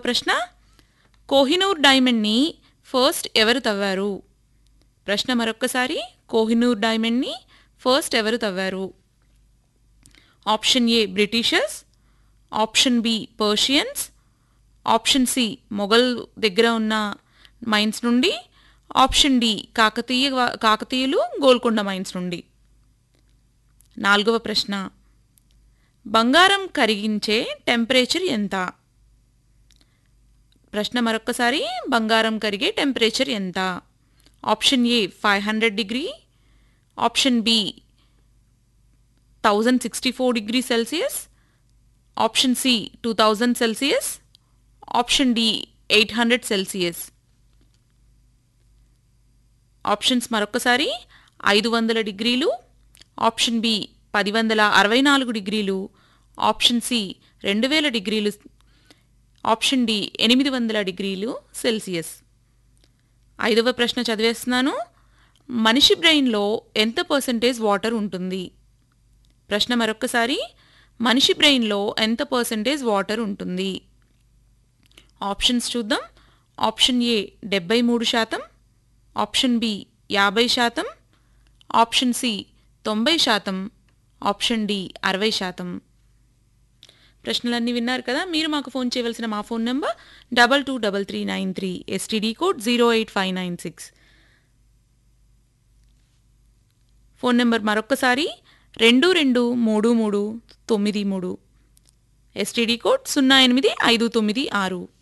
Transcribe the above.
ప్రశ్న కోహినూర్ డైమండ్ని ఫస్ట్ ఎవరు తవ్వారు ప్రశ్న మరొక్కసారి కోహినూర్ డైమండ్ని ఫస్ట్ ఎవరు తవ్వారు option A Britishers option B Persians option C Mughal దగ్గర ఉన్న మైన్స్ నుండి ఆప్షన్ డి కాకతీయ కాకతీయులు గోల్కొండ మైన్స్ నుండి నాలుగవ ప్రశ్న బంగారం కరిగించే టెంపరేచర్ ఎంత ప్రశ్న మరొక్కసారి బంగారం కరిగే టెంపరేచర్ ఎంత option A five hundred degree option B thousand sixty four degree Celsius option C two thousand Celsius option D eight hundred Celsius options మరొకసారి ఐదు వందల డిగ్రీలు ఆప్షన్ బి పది వందల అరవై నాలుగు డిగ్రీలు ఆప్షన్ సి రెండు వేల డిగ్రీలు ఆప్షన్ డి ఎనిమిది వందల డిగ్రీలు సెల్సియస్ ఐదవ ప్రశ్న చదివేస్తున్నాను మనిషి బ్రెయిన్లో ఎంత పర్సంటేజ్ వాటర్ ఉంటుంది ప్రశ్న మరొక్కసారి మనిషి బ్రెయిన్లో ఎంత పర్సంటేజ్ వాటర్ ఉంటుంది ఆప్షన్స్ చూద్దాం ఆప్షన్ ఏ డెబ్బై మూడు శాతం ఆప్షన్ బి యాభై శాతం ఆప్షన్ సి తొంభై శాతం ఆప్షన్ డి అరవై శాతం ప్రశ్నలన్నీ విన్నారు కదా మీరు మాకు ఫోన్ చేయవలసిన మా phone number double two double three nine three STD code zero eight five nine six phone number మరొక్కసారి రెండు రెండు మూడు మూడు తొమ్మిది మూడు ఎస్టీడీ కోడ్ సున్నా ఎనిమిది ఐదు తొమ్మిది ఆరు